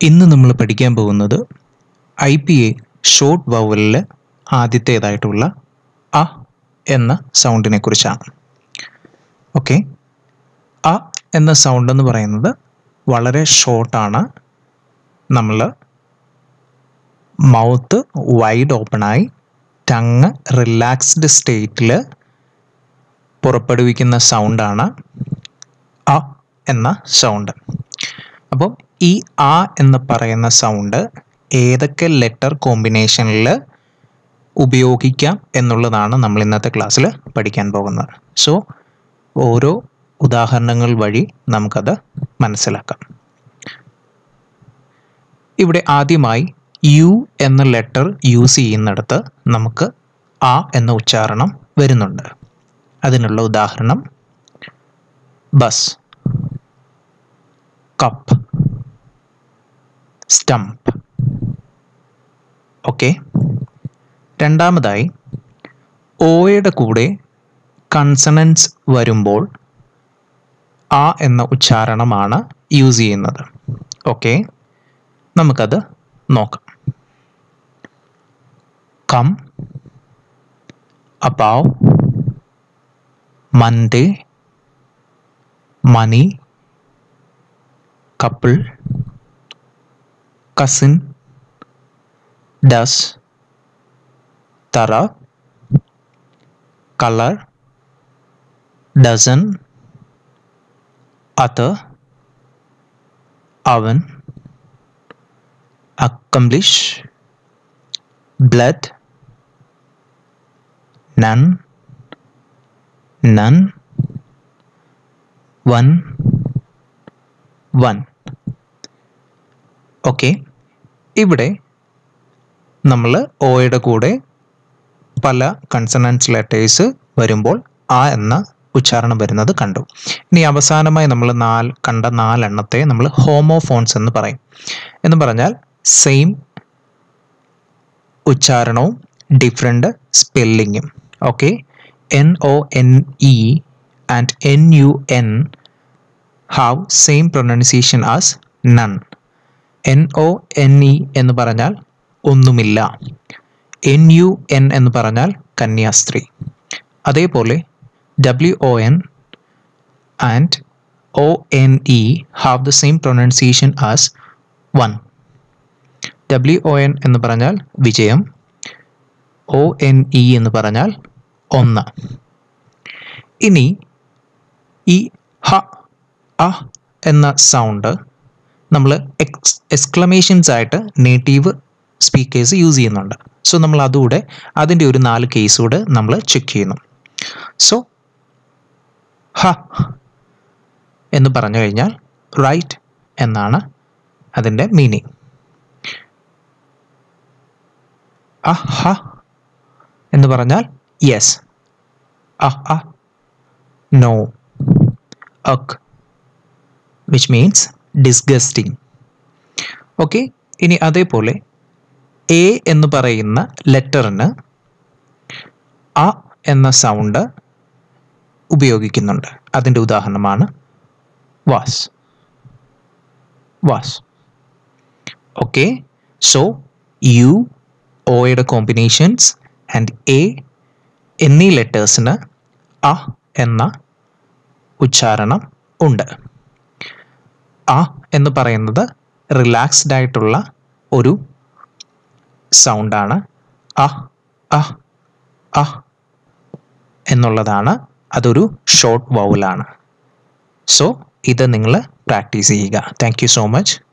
ഇന്ന് നമ്മൾ പഠിക്കാൻ പോകുന്നത് ഐ പി എ ഷോർട്ട് വവലിൽ ആദ്യത്തേതായിട്ടുള്ള അ എന്ന സൗണ്ടിനെ കുറിച്ചാണ് ഓക്കെ അ എന്ന സൗണ്ട് എന്ന് പറയുന്നത് വളരെ ഷോർട്ടാണ് നമ്മൾ മൗത്ത് വൈഡ് ഓപ്പണായി ടങ് റിലാക്സ്ഡ് സ്റ്റേറ്റിൽ പുറപ്പെടുവിക്കുന്ന സൗണ്ടാണ് അ എന്ന സൗണ്ട് അപ്പം ഈ ആ എന്ന് പറയുന്ന സൗണ്ട് ഏതൊക്കെ ലെറ്റർ കോമ്പിനേഷനിൽ ഉപയോഗിക്കാം എന്നുള്ളതാണ് നമ്മൾ ഇന്നത്തെ ക്ലാസ്സിൽ പഠിക്കാൻ പോകുന്നത് സോ ഓരോ ഉദാഹരണങ്ങൾ വഴി നമുക്കത് മനസ്സിലാക്കാം ഇവിടെ ആദ്യമായി യു എന്ന ലെറ്റർ യൂസ് ചെയ്യുന്നിടത്ത് നമുക്ക് ആ എന്ന ഉച്ചാരണം വരുന്നുണ്ട് അതിനുള്ള ഉദാഹരണം ബസ് കപ്പ് സ്റ്റംപ് ഓക്കെ രണ്ടാമതായി ഓയുടെ കൂടെ കൺസണൻസ് വരുമ്പോൾ ആ എന്ന ഉച്ചാരണമാണ് യൂസ് ചെയ്യുന്നത് ഓക്കെ നമുക്കത് നോക്കാം come above Monday money couple cousin does thorough color dozen other oven accomplish blood none none one one okay ഇവിടെ നമ്മൾ ഓയുടെ കൂടെ പല കൺസണൻസ് ലെറ്റേഴ്സ് വരുമ്പോൾ ആ എന്ന ഉച്ചാരണം വരുന്നത് കണ്ടു ഇനി അവസാനമായി നമ്മൾ നാല് കണ്ട നാലെണ്ണത്തെ നമ്മൾ ഹോമോഫോൺസ് എന്ന് പറയും എന്ന് പറഞ്ഞാൽ സെയിം ഉച്ചാരണവും ഡിഫറെൻ്റ് സ്പെല്ലിങ്ങും okay N O N E and N U N have same pronunciation as none N O N E എന്ന് പറഞ്ഞാൽ ഒന്നുമില്ല എൻ യു എൻ എന്ന് പറഞ്ഞാൽ കന്യാസ്ത്രീ അതേപോലെ W O N and O N E have the same pronunciation as one W O N എന്ന് പറഞ്ഞാൽ വിജയം ഒ എൻ ഇ എന്ന് പറഞ്ഞാൽ ഒന്ന് ഇനി ഈ ഹ അ എന്ന സൗണ്ട് നമ്മൾ എക്സ് എക്സ്ക്ലമേഷൻസ് ആയിട്ട് നേറ്റീവ് സ്പീക്കേഴ്സ് യൂസ് ചെയ്യുന്നുണ്ട് സോ നമ്മൾ അതുകൂടെ അതിൻ്റെ ഒരു നാല് കേസ് കൂടെ നമ്മൾ ചെക്ക് ചെയ്യുന്നു സോ ഹ എന്ന് പറഞ്ഞു കഴിഞ്ഞാൽ റൈറ്റ് എന്നാണ് അതിൻ്റെ മീനിങ് അ ഹ എന്ന് പറഞ്ഞാൽ yes uh uh no ugh which means disgusting okay ഇനി അതേപോലെ എ എന്ന് പറയുന്ന ലെറ്ററിന് അ എന്ന സൗണ്ട് ഉപയോഗിക്കുന്നുണ്ട് അതിൻ്റെ ഉദാഹരണമാണ് was was okay so U ഓയുടെ കോമ്പിനേഷൻസ് ആൻഡ് എ എന്നീ ലെറ്റേഴ്സിന് അ എന്ന ഉച്ചാരണം ഉണ്ട് ആ എന്ന് പറയുന്നത് റിലാക്സ്ഡ് ആയിട്ടുള്ള ഒരു സൗണ്ടാണ് അ അ അ എന്നുള്ളതാണ് അതൊരു ഷോർട്ട് വൗലാണ് സോ ഇത് നിങ്ങൾ പ്രാക്ടീസ് ചെയ്യുക താങ്ക് യു സോ മച്ച്